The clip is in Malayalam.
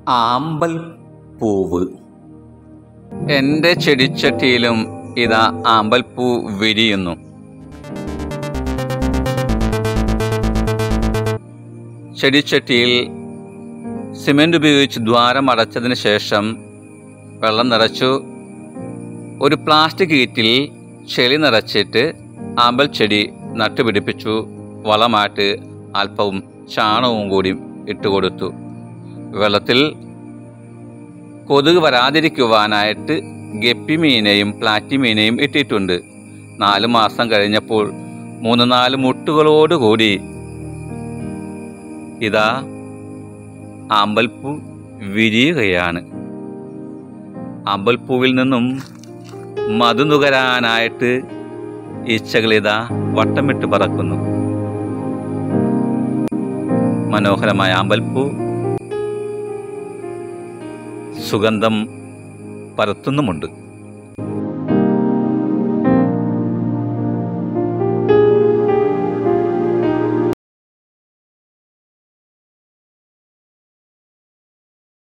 ആമ്പൽ പൂവ് എൻ്റെ ചെടിച്ചട്ടിയിലും ഇതാ ആമ്പൽപ്പൂ വിരിയുന്നു ചെടിച്ചട്ടിയിൽ സിമെൻ്റ് ഉപയോഗിച്ച് ദ്വാരം അടച്ചതിന് ശേഷം വെള്ളം നിറച്ചു ഒരു പ്ലാസ്റ്റിക് കീറ്റിൽ ചെളി നിറച്ചിട്ട് ആമ്പൽ ചെടി നട്ടുപിടിപ്പിച്ചു വളമായിട്ട് അല്പവും ചാണകവും കൂടി ഇട്ടുകൊടുത്തു വെള്ളത്തിൽ കൊതുക് വരാതിരിക്കുവാനായിട്ട് ഗപ്പിമീനെയും പ്ലാറ്റിമീനെയും ഇട്ടിട്ടുണ്ട് നാല് മാസം കഴിഞ്ഞപ്പോൾ മൂന്ന് നാല് മുട്ടുകളോടുകൂടി ഇതാ ആമ്പൽപ്പൂ വിരിയുകയാണ് ആമ്പൽപ്പൂവിൽ നിന്നും മധു നുകരാനായിട്ട് ഈച്ചകളിതാ വട്ടമിട്ട് പറക്കുന്നു മനോഹരമായ ആമ്പൽപ്പൂ സുഗന്ധം പരത്തുന്നുമുണ്ട്